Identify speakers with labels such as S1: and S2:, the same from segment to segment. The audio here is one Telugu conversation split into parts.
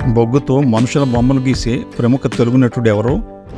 S1: బొగ్గుతో మనుషుల బొమ్మలు గీసే ప్రముఖ తెలుగు నటుడు ఎవరు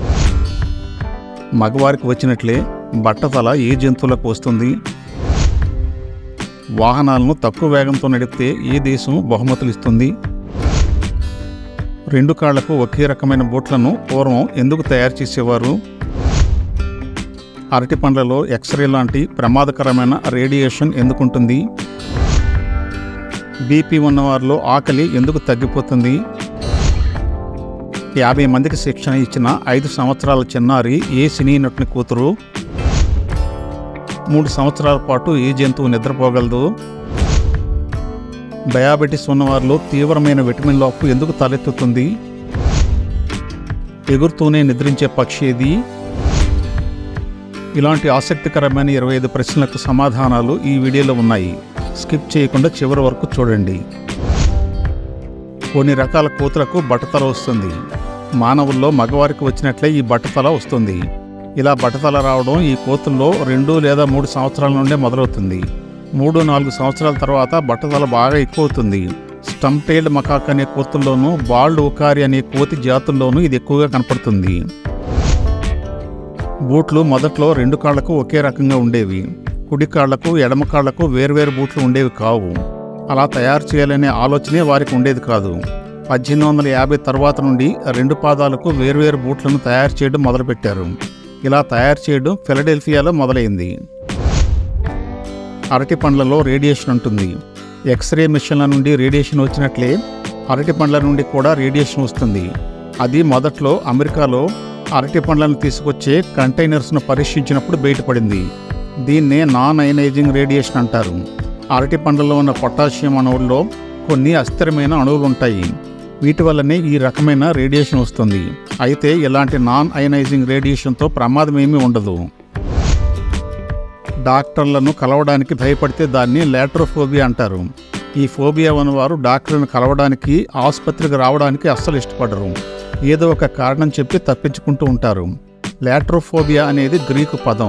S1: మగవారికి వచ్చినట్లే బట్టతల ఏ జంతువులకు వస్తుంది వాహనాలను తక్కువ వేగంతో నడిపితే ఏ దేశం బహుమతులు ఇస్తుంది రెండు కాళ్లకు ఒకే రకమైన బూట్లను పూర్వం ఎందుకు తయారు చేసేవారు అరటి పండ్లలో ఎక్స్రే లాంటి ప్రమాదకరమైన రేడియేషన్ ఎందుకుంటుంది బీపీ ఉన్నవారిలో ఆకలి ఎందుకు తగ్గిపోతుంది యాభై మందికి శిక్షణ ఇచ్చిన ఐదు సంవత్సరాల చిన్నారి ఏ సినీ నటుని కూతురు మూడు సంవత్సరాల పాటు ఏ జంతువు నిద్రపోగలదు డయాబెటీస్ ఉన్నవారిలో తీవ్రమైన విటమిన్ లోపు ఎందుకు తలెత్తుతుంది ఎగురుతూనే నిద్రించే పక్షి ఏది ఇలాంటి ఆసక్తికరమైన ఇరవై ఐదు ప్రశ్నలకు సమాధానాలు ఈ వీడియోలో ఉన్నాయి స్కిప్ చేయకుండా చివరి వరకు చూడండి కొన్ని రకాల కోతులకు బట్టతల వస్తుంది మానవుల్లో మగవారికి వచ్చినట్లే ఈ బట్టతల వస్తుంది ఇలా బట్టతల రావడం ఈ కోతుల్లో రెండు లేదా మూడు సంవత్సరాల నుండే మొదలవుతుంది మూడు నాలుగు సంవత్సరాల తర్వాత బట్టతల బాగా ఎక్కువ అవుతుంది స్టంప్ టైల్డ్ మకాక్ అనే కోతుల్లోనూ బాల్డ్ ఉకారి అనే కోతి జాతుల్లోనూ ఇది ఎక్కువగా కనపడుతుంది బూట్లు మొదట్లో రెండు కాళ్లకు ఒకే రకంగా ఉండేవి కుడి కాళ్లకు ఎడమ కాళ్లకు వేర్వేరు బూట్లు ఉండేవి కావు అలా తయారు చేయాలనే ఆలోచనే వారికి ఉండేది కాదు పద్దెనిమిది వందల యాభై తర్వాత నుండి రెండు పాదాలకు వేర్వేరు బూట్లను తయారు చేయడం మొదలుపెట్టారు ఇలా తయారు చేయడం ఫిలడెల్ఫియాలో మొదలైంది అరటి పండ్లలో రేడియేషన్ ఉంటుంది ఎక్స్రే మిషన్ల నుండి రేడియేషన్ వచ్చినట్లే అరటి పండ్ల నుండి కూడా రేడియేషన్ వస్తుంది అది మొదట్లో అమెరికాలో అరటి పండ్లను తీసుకొచ్చే కంటైనర్స్ను పరీక్షించినప్పుడు బయటపడింది దీన్నే నాన్ అయనైజింగ్ రేడియేషన్ అంటారు అరటి పండ్లలో ఉన్న పొటాషియం అణువుల్లో కొన్ని అస్థిరమైన అణువులు ఉంటాయి వీటి వల్లనే ఈ రకమైన రేడియేషన్ వస్తుంది అయితే ఇలాంటి నాన్ అయనైజింగ్ రేడియేషన్తో ప్రమాదం ఏమీ ఉండదు డాక్టర్లను కలవడానికి భయపడితే దాన్ని లాట్రోఫోబియా అంటారు ఈ ఫోబియా ఉన్నవారు డాక్టర్లను కలవడానికి ఆసుపత్రికి రావడానికి అస్సలు ఇష్టపడరు ఏదో ఒక కారణం చెప్పి తప్పించుకుంటూ ఉంటారు లాట్రోఫోబియా అనేది గ్రీకు పదం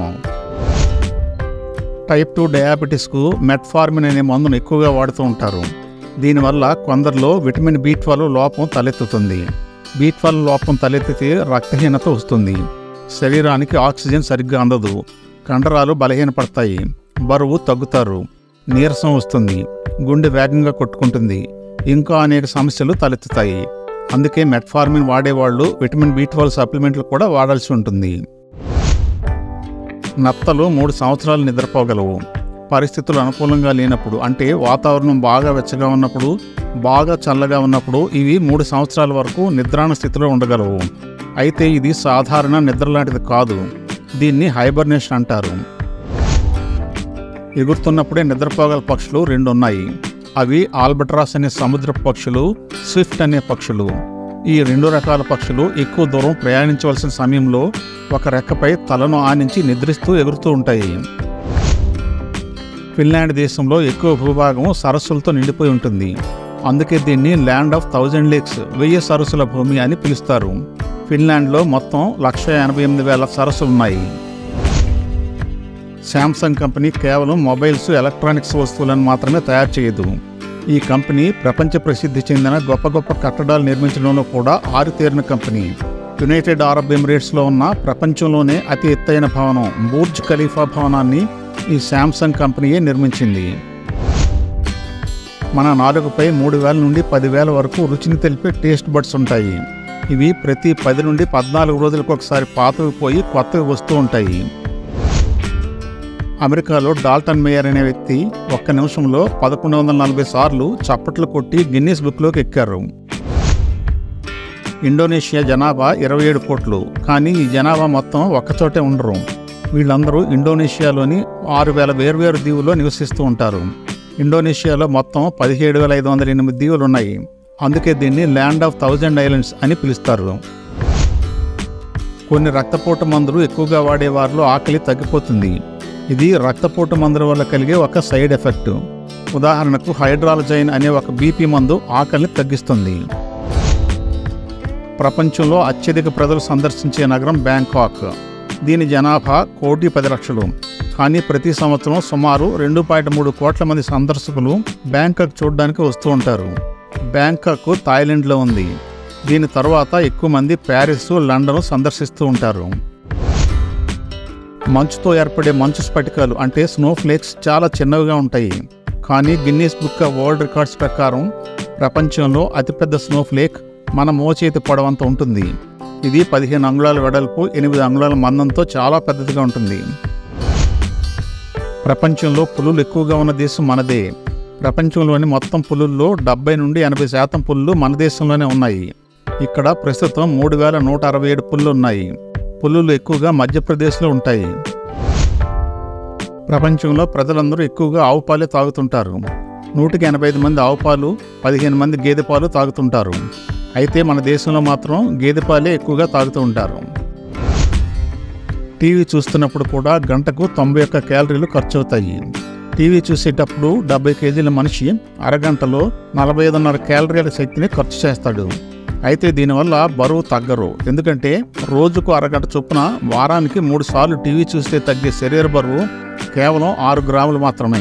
S1: టైప్ టూ డయాబెటీస్కు మెట్ఫార్మిన్ అనే మందును ఎక్కువగా వాడుతూ ఉంటారు దీనివల్ల కొందరిలో విటమిన్ బి ట్వెల్వ్ లోపం తలెత్తుతుంది బి ట్వెల్వ్ లోపం తలెత్తితే రక్తహీనత వస్తుంది శరీరానికి ఆక్సిజన్ సరిగ్గా అందదు కండరాలు బలహీనపడతాయి బరువు తగ్గుతారు నీరసం వస్తుంది గుండె వేగంగా కొట్టుకుంటుంది ఇంకా అనేక సమస్యలు తలెత్తుతాయి అందుకే మెట్ఫార్మిన్ వాడేవాళ్ళు విటమిన్ బి ట్వెల్వ్ సప్లిమెంట్లు కూడా వాడాల్సి ఉంటుంది నత్తలు మూడు సంవత్సరాలు నిద్రపోగలవు పరిస్థితులు అనుకూలంగా లేనప్పుడు అంటే వాతావరణం బాగా వెచ్చగా ఉన్నప్పుడు బాగా చల్లగా ఉన్నప్పుడు ఇవి మూడు సంవత్సరాల వరకు నిద్రాణ స్థితిలో ఉండగలవు అయితే ఇది సాధారణ నిద్ర లాంటిది కాదు దీన్ని హైబర్నేషన్ అంటారు ఎగురుతున్నప్పుడే నిద్రపోగల పక్షులు రెండు ఉన్నాయి అవి ఆల్బట్రాస్ అనే సముద్రపు పక్షులు స్విఫ్ట్ అనే పక్షులు ఈ రెండు రకాల పక్షులు ఎక్కువ దూరం ప్రయాణించవలసిన సమయంలో ఒక రెక్కపై తలను ఆనించి నిద్రిస్తూ ఎగురుతూ ఉంటాయి ఫిన్లాండ్ దేశంలో ఎక్కువ భూభాగం సరస్సులతో నిండిపోయి ఉంటుంది అందుకే దీన్ని ల్యాండ్ ఆఫ్ థౌజండ్ లేక్స్ వెయ్యి సరస్సుల భూమి అని పిలుస్తారు ఫిన్లాండ్లో మొత్తం లక్ష ఎనభై ఎనిమిది వేల సరస్సులు ఉన్నాయి శాంసంగ్ కంపెనీ కేవలం మొబైల్స్ ఎలక్ట్రానిక్స్ వస్తువులను మాత్రమే తయారు చేయదు ఈ కంపెనీ ప్రపంచ ప్రసిద్ధి చెందిన గొప్ప గొప్ప కట్టడాలు నిర్మించడంలో కూడా ఆరితేరిన కంపెనీ యునైటెడ్ అరబ్ ఎమిరేట్స్లో ఉన్న ప్రపంచంలోనే అతి ఎత్తైన భవనం బూర్జ్ ఖలీఫా భవనాన్ని ఈ శాంసంగ్ కంపెనీయే నిర్మించింది మన నాలుగుపై మూడు వేల నుండి పదివేల వరకు రుచిని తెలిపే టేస్ట్ బడ్స్ ఉంటాయి ఇవి ప్రతి పది నుండి పద్నాలుగు రోజులకు ఒకసారి పాతవి పోయి కొత్తవి వస్తూ ఉంటాయి అమెరికాలో డాల్టన్ మేయర్ అనే వ్యక్తి ఒక్క నిమిషంలో పదకొండు వందల నలభై సార్లు చప్పట్లు కొట్టి గిన్నీస్ బుక్లోకి ఎక్కారు ఇండోనేషియా జనాభా ఇరవై ఏడు కోట్లు కానీ ఈ జనాభా మొత్తం ఒక్కచోటే ఉండరు వీళ్ళందరూ ఇండోనేషియాలోని ఆరు వేల వేర్వేరు దీవుల్లో నివసిస్తూ ఉంటారు ఇండోనేషియాలో మొత్తం పదిహేడు వేల ఐదు వందల ఎనిమిది దీవులు ఉన్నాయి అందుకే దీన్ని ల్యాండ్ ఆఫ్ థౌజండ్ ఐలాండ్స్ అని పిలుస్తారు కొన్ని రక్తపోటు మందులు ఎక్కువగా వాడే వారిలో ఆకలి తగ్గిపోతుంది ఇది రక్తపోటు మందుల వల్ల కలిగే ఒక సైడ్ ఎఫెక్ట్ ఉదాహరణకు హైడ్రాలజైన్ అనే ఒక బీపీ మందు ఆకలిని తగ్గిస్తుంది ప్రపంచంలో అత్యధిక ప్రజలు సందర్శించే నగరం బ్యాంకాక్ దీని జనాభా కోటి పది లక్షలు కానీ ప్రతి సంవత్సరం సుమారు రెండు పాయింట్ మూడు కోట్ల మంది సందర్శకులు బ్యాంకాక్ చూడడానికి వస్తూ ఉంటారు బ్యాంకాక్ థాయిలాండ్లో ఉంది దీని తర్వాత ఎక్కువ మంది ప్యారిస్ లండన్ సందర్శిస్తూ ఉంటారు మంచుతో ఏర్పడే మంచు స్ఫటికాలు అంటే స్నో ఫ్లేక్స్ చాలా చిన్నవిగా ఉంటాయి కానీ Guinness book of world records ప్రకారం ప్రపంచంలో అతిపెద్ద స్నో ఫ్లేక్ మన మోచేతి పొడవంత ఉంటుంది ఇది పదిహేను అంగుళాల వెడల్పు ఎనిమిది అంగుళాల మందంతో చాలా పెద్దదిగా ఉంటుంది ప్రపంచంలో పులులు ఎక్కువగా ఉన్న దేశం మనదే ప్రపంచంలోని మొత్తం పులుల్లో డెబ్బై నుండి ఎనభై శాతం పులులు మన దేశంలోనే ఉన్నాయి ఇక్కడ ప్రస్తుతం మూడు వేల నూట అరవై ఏడు పుల్లు ఉన్నాయి పులులు ఎక్కువగా మధ్యప్రదేశ్లో ఉంటాయి ప్రపంచంలో ప్రజలందరూ ఎక్కువగా ఆవు పాలే తాగుతుంటారు నూటికి ఎనభై ఐదు మంది ఆవు పాలు పదిహేను మంది గేదె పాలు తాగుతుంటారు అయితే మన దేశంలో మాత్రం గేదె పాలే ఎక్కువగా తాగుతూ ఉంటారు టీవీ చూస్తున్నప్పుడు కూడా గంటకు తొంభై ఒక్క క్యాలరీలు ఖర్చు అవుతాయి టీవీ చూసేటప్పుడు డెబ్బై కేజీల మనిషి అరగంటలో నలభై ఐదున్నర క్యాలరీల శక్తిని ఖర్చు చేస్తాడు అయితే దీనివల్ల బరువు తగ్గరు ఎందుకంటే రోజుకు అరగంట చొప్పున వారానికి మూడు సార్లు టీవీ చూస్తే తగ్గే శరీర బరువు కేవలం ఆరు గ్రాములు మాత్రమే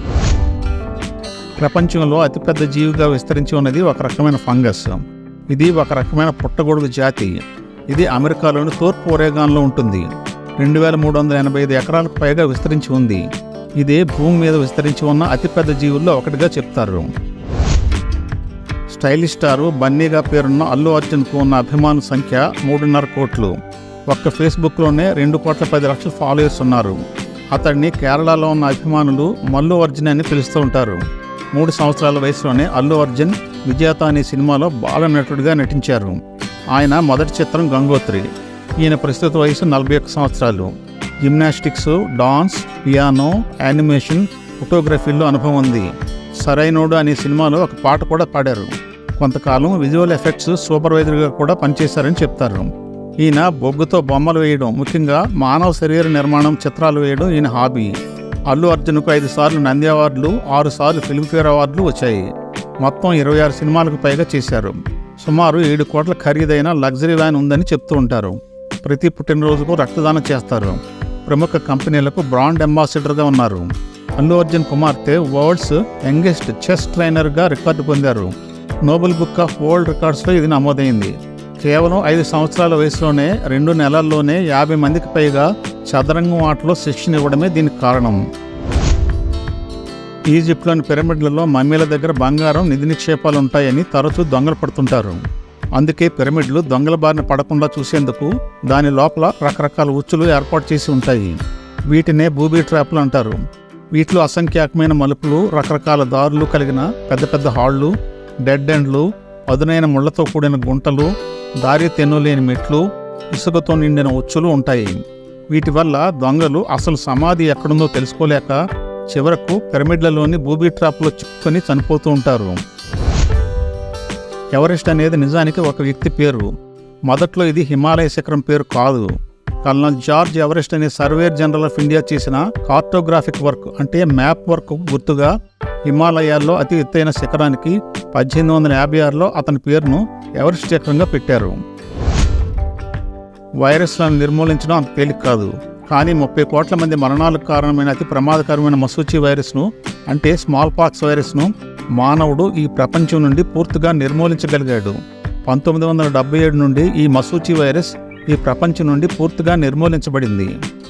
S1: ప్రపంచంలో అతిపెద్ద జీవిగా విస్తరించి ఉన్నది ఒక రకమైన ఫంగస్ ఇది ఒక రకమైన పుట్టగొడుగు జాతి ఇది అమెరికాలోని తూర్పు ఒరేగాన్లో ఉంటుంది రెండు వేల మూడు వందల ఎనభై ఐదు ఎకరాలకు పైగా విస్తరించి ఉంది ఇదే భూమి మీద విస్తరించి ఉన్న అతిపెద్ద జీవుల్లో ఒకటిగా చెప్తారు స్టైలిష్ స్టారు బన్నీగా పేరున్న అల్లు అర్జున్కు ఉన్న అభిమానుల సంఖ్య మూడున్నర కోట్లు ఒక్క ఫేస్బుక్లోనే రెండు కోట్ల పది లక్షల ఫాలోయర్స్ ఉన్నారు అతడిని కేరళలో ఉన్న అభిమానులు మల్లు అర్జున్ అని పిలుస్తూ ఉంటారు మూడు సంవత్సరాల వయసులోనే అల్లు అర్జున్ విజేత అనే సినిమాలో బాల నటుడిగా నటించారు ఆయన మొదటి చిత్రం గంగోత్రి ఈయన ప్రస్తుత వయసు నలభై ఒక్క సంవత్సరాలు జిమ్నాస్టిక్స్ డాన్స్ పియానో యానిమేషన్ ఫోటోగ్రఫీలో అనుభవం ఉంది సరైనోడు అనే సినిమాలో ఒక పాట కూడా పాడారు కొంతకాలం విజువల్ ఎఫెక్ట్స్ సూపర్వైజర్గా కూడా పనిచేశారని చెప్తారు ఈయన బొగ్గుతో బొమ్మలు వేయడం ముఖ్యంగా మానవ శరీర నిర్మాణం చిత్రాలు వేయడం ఈయన హాబీ అల్లు అర్జున్కు ఐదు సార్లు నంది అవార్డులు ఆరు సార్లు ఫిల్మ్ఫేర్ అవార్డులు వచ్చాయి మొత్తం ఇరవై ఆరు సినిమాలకు పైగా చేశారు సుమారు ఏడు కోట్ల ఖరీదైన లగ్జరీ వ్యాన్ ఉందని చెప్తూ ఉంటారు ప్రతి పుట్టినరోజుకు రక్తదానం చేస్తారు ప్రముఖ కంపెనీలకు బ్రాండ్ అంబాసిడర్గా ఉన్నారు అల్లు అర్జున్ కుమార్తె వరల్డ్స్ యంగెస్ట్ చెస్ ట్రైనర్గా రికార్డు పొందారు నోబెల్ బుక్ ఆఫ్ వరల్డ్ రికార్డ్స్లో ఇది నమోదైంది కేవలం ఐదు సంవత్సరాల వయసులోనే రెండు నెలల్లోనే యాభై మందికి పైగా చదరంగం ఆటలో శిక్షణ ఇవ్వడమే దీనికి కారణం ఈజిప్ట్లోని పిరమిడ్లలో మమ్మీల దగ్గర బంగారం నిధి నిక్షేపాలు ఉంటాయని తరచూ దొంగలు పడుతుంటారు అందుకే పిరమిడ్లు దొంగల బారిన పడకుండా చూసేందుకు దాని లోపల రకరకాల ఉచ్చులు ఏర్పాటు చేసి ఉంటాయి వీటినే బూబీ ట్రాప్లు అంటారు వీటిలో అసంఖ్యాకమైన మలుపులు రకరకాల దారులు కలిగిన పెద్ద పెద్ద హాళ్ళు డెడ్ ఎండ్లు పదునైన ముళ్లతో కూడిన గుంటలు దారి తెన్నులేని మెట్లు ఇసుకతో నిండిన ఉచ్చులు ఉంటాయి వీటి వల్ల దొంగలు అసలు సమాధి ఎక్కడుందో తెలుసుకోలేక చివరకు పిరమిడ్లలోని బూబీ ట్రాప్లో చిక్కుకొని చనిపోతూ ఉంటారు ఎవరెస్ట్ అనేది నిజానికి ఒక వ్యక్తి పేరు మొదట్లో ఇది హిమాలయ శిఖరం పేరు కాదు కల్నల్ జార్జ్ ఎవరెస్ట్ అనే సర్వేర్ జనరల్ ఆఫ్ ఇండియా చేసిన కార్టోగ్రాఫిక్ వర్క్ అంటే మ్యాప్ వర్క్ గుర్తుగా హిమాలయాల్లో అతి ఎత్తైన శిఖరానికి పద్దెనిమిది వందల యాభై ఆరులో అతని పేరును ఎవరెస్ట్ శిఖరంగా పెట్టారు వైరస్లను నిర్మూలించడం అంత తేలిక కాదు కానీ ముప్పై కోట్ల మంది మరణాలకు కారణమైన అతి ప్రమాదకరమైన మసూచి వైరస్ను అంటే స్మాల్ పాక్స్ వైరస్ను మానవుడు ఈ ప్రపంచం నుండి పూర్తిగా నిర్మూలించగలిగాడు పంతొమ్మిది వందల డెబ్బై ఏడు నుండి ఈ మసూచి వైరస్ ఈ ప్రపంచం నుండి పూర్తిగా నిర్మూలించబడింది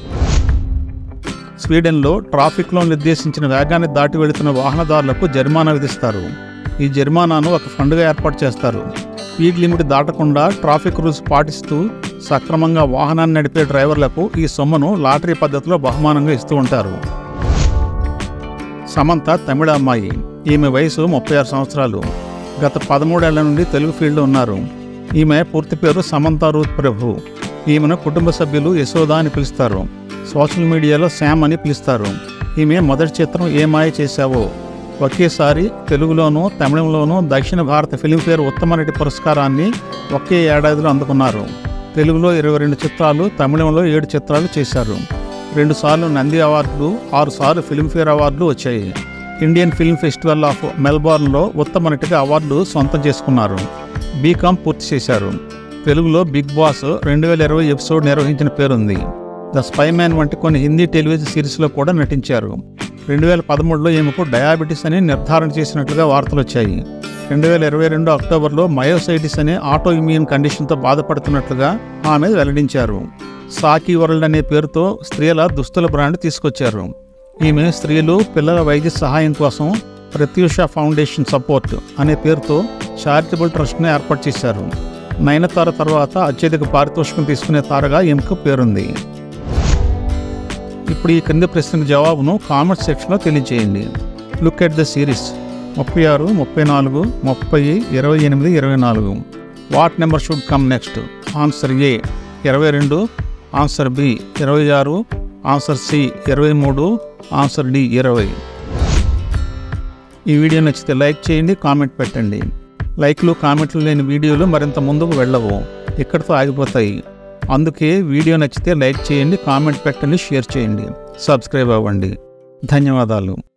S1: స్వీడన్లో ట్రాఫిక్లో నిర్దేశించిన వేగాన్ని దాటి వెళుతున్న వాహనదారులకు జరిమానా విధిస్తారు ఈ జరిమానాను ఒక ఫండ్గా ఏర్పాటు చేస్తారు స్పీడ్ లిమిట్ దాటకుండా ట్రాఫిక్ రూల్స్ పాటిస్తూ సక్రమంగా వాహనాన్ని నడిపే డ్రైవర్లకు ఈ సొమ్మును లాటరీ పద్ధతిలో బహుమానంగా ఇస్తూ ఉంటారు సమంత తమిళ అమ్మాయి ఈమె వయసు ముప్పై ఆరు సంవత్సరాలు గత పదమూడేళ్ల నుండి తెలుగు ఫీల్డ్లో ఉన్నారు ఈమె పూర్తి పేరు సమంత రూత్ ప్రభు ఈమెను కుటుంబ సభ్యులు యశోద అని పిలుస్తారు సోషల్ మీడియాలో శామ్ అని పిలుస్తారు ఈమె మొదటి చిత్రం ఏ మాయ చేశావో ఒకేసారి తెలుగులోనూ తమిళంలోనూ దక్షిణ భారత ఫిలింఫేర్ ఉత్తమ నటి పురస్కారాన్ని ఒకే ఏడాదిలో అందుకున్నారు తెలుగులో ఇరవై రెండు చిత్రాలు తమిళంలో ఏడు చిత్రాలు చేశారు రెండుసార్లు నంది అవార్డులు ఆరుసార్లు ఫిల్మ్ఫేర్ అవార్డులు వచ్చాయి ఇండియన్ ఫిల్మ్ ఫెస్టివల్ ఆఫ్ మెల్బోర్న్లో ఉత్తమ నటిగా అవార్డు సొంతం చేసుకున్నారు బీకామ్ పూర్తి చేశారు తెలుగులో బిగ్ బాస్ రెండు వేల ఇరవై ఎపిసోడ్ నిర్వహించిన పేరుంది ద స్పై మ్యాన్ వంటి కొన్ని హిందీ టెలివిజన్ సిరీస్లో కూడా నటించారు రెండు వేల పదమూడులో ఈమెకు డయాబెటీస్ అని నిర్ధారణ చేసినట్లుగా వార్తలు వచ్చాయి రెండు వేల ఇరవై రెండు అక్టోబర్లో మయోసైటిస్ అనే ఆటో ఇమ్యూన్ కండిషన్తో బాధపడుతున్నట్లుగా ఆమె వెల్లడించారు సాకి వరల్డ్ అనే పేరుతో స్త్రీల దుస్తుల బ్రాండ్ తీసుకొచ్చారు ఈమె స్త్రీలు పిల్లల వైద్య సహాయం కోసం ప్రత్యూష ఫౌండేషన్ సపోర్ట్ అనే పేరుతో చారిటబుల్ ట్రస్ట్ని ఏర్పాటు చేశారు నయనతార తర్వాత అత్యధిక పారితోషికం తీసుకునే తారగా ఈమెకు పేరుంది ఇప్పుడు ఈ క్రింది ప్రశ్నకు జవాబును కామెంట్ సెక్షన్లో తెలియజేయండి లుక్ ఎట్ ద సిరీస్ ముప్పై ఆరు ముప్పై నాలుగు ముప్పై ఇరవై ఎనిమిది ఇరవై నాలుగు what number should come next answer A ఇరవై రెండు ఆన్సర్ బి ఇరవై ఆరు ఆన్సర్ సి ఇరవై మూడు ఆన్సర్ డి ఇరవై ఈ వీడియో నచ్చితే లైక్ చేయండి కామెంట్ పెట్టండి లైక్లు కామెంట్లు లేని వీడియోలు మరింత ముందుకు వెళ్ళవు ఇక్కడితో ఆగిపోతాయి అందుకే వీడియో నచ్చితే లైక్ చేయండి కామెంట్ పెట్టండి షేర్ చేయండి సబ్స్క్రైబ్ అవ్వండి ధన్యవాదాలు